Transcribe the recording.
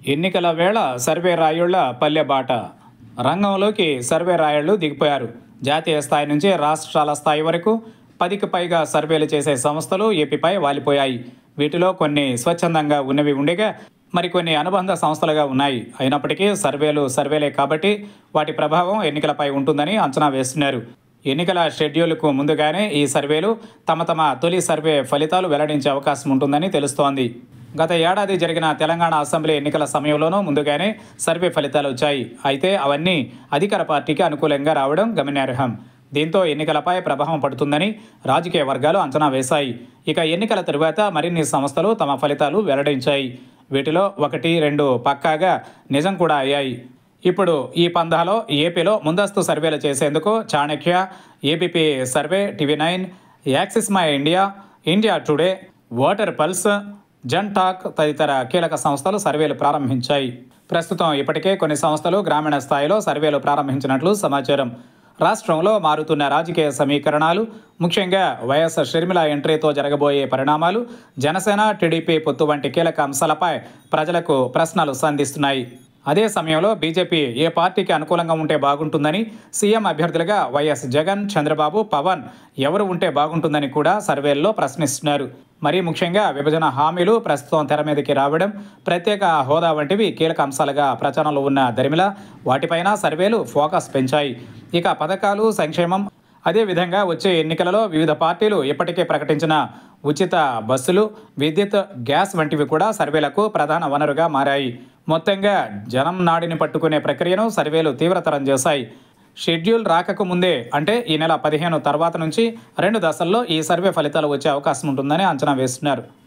ఎన్నికల వేళ సర్వే రాయుళ్ల పల్లె బాట రంగంలోకి సర్వే రాయుళ్లు దిగిపోయారు జాతీయ స్థాయి నుంచి రాష్ట్రాల స్థాయి వరకు పదికి పైగా సర్వేలు చేసే సంస్థలు ఏపీపై వాలిపోయాయి వీటిలో కొన్ని స్వచ్ఛందంగా ఉన్నవి ఉండగా మరికొన్ని అనుబంధ సంస్థలుగా ఉన్నాయి అయినప్పటికీ సర్వేలు సర్వేలే కాబట్టి వాటి ప్రభావం ఎన్నికలపై ఉంటుందని అంచనా వేస్తున్నారు ఎన్నికల షెడ్యూల్కు ముందుగానే ఈ సర్వేలు తమ తమ తొలి సర్వే ఫలితాలు వెల్లడించే అవకాశం ఉంటుందని తెలుస్తోంది గత ఏడాది జరిగిన తెలంగాణ అసెంబ్లీ ఎన్నికల సమయంలోనూ ముందుగానే సర్వే ఫలితాలు వచ్చాయి అయితే అవన్నీ అధికార పార్టీకి అనుకూలంగా రావడం గమనార్హం దీంతో ఎన్నికలపై ప్రభావం పడుతుందని రాజకీయ వర్గాలు అంచనా వేశాయి ఇక ఎన్నికల తరువాత మరిన్ని సంస్థలు తమ ఫలితాలు వెల్లడించాయి వీటిలో ఒకటి రెండు పక్కాగా నిజం కూడా అయ్యాయి ఇప్పుడు ఈ పందాలో ఏపీలో ముందస్తు సర్వేలు చేసేందుకు Chanakya ABP survey TV nine Axis My India India Today water pulse Jan talk తదితర కీలక సంస్థలు సర్వేలు ప్రారంభించాయి ప్రస్తుతం ఇప్పటికే కొన్ని సంస్థలు గ్రామీణ స్థాయిలో సర్వేలు ప్రారంభించినట్లు సమాచారం రాష్ట్రంలో మారుతున్న రాజకీయ సమీకరణాలు ముఖ్యంగా వైఎస్ షర్మిల ఎంట్రీతో జరగబోయే పరిణామాలు జనసేన టీడీపీ పొత్తు వంటి కీలక అంశాలపై ప్రజలకు ప్రశ్నలు సంధిస్తున్నాయి అదే సమయంలో బీజేపీ ఏ పార్టీకి అనుకూలంగా ఉంటే బాగుంటుందని సీఎం అభ్యర్థులుగా వైఎస్ జగన్ చంద్రబాబు పవన్ ఎవరు ఉంటే బాగుంటుందని కూడా సర్వేల్లో ప్రశ్నిస్తున్నారు మరీ ముఖ్యంగా విభజన హామీలు ప్రస్తుతం తెర మీదకి రావడం ప్రత్యేక హోదా వంటివి కీలక అంశాలుగా ప్రచారంలో ఉన్న దరిమిల వాటిపైన సర్వేలు ఫోకస్ పెంచాయి ఇక పథకాలు సంక్షేమం అదేవిధంగా వచ్చే ఎన్నికలలో వివిధ పార్టీలు ఇప్పటికే ప్రకటించిన ఉచిత బస్సులు విద్యుత్ గ్యాస్ వంటివి కూడా సర్వేలకు ప్రధాన వనరుగా మారాయి మొత్తంగా జనం నాడిని పట్టుకునే ప్రక్రియను సర్వేలు తీవ్రతరం చేశాయి షెడ్యూల్ రాకకు ముందే అంటే ఈ నెల పదిహేను తర్వాత నుంచి రెండు దశల్లో ఈ సర్వే ఫలితాలు వచ్చే అవకాశం ఉంటుందని అంచనా వేస్తున్నారు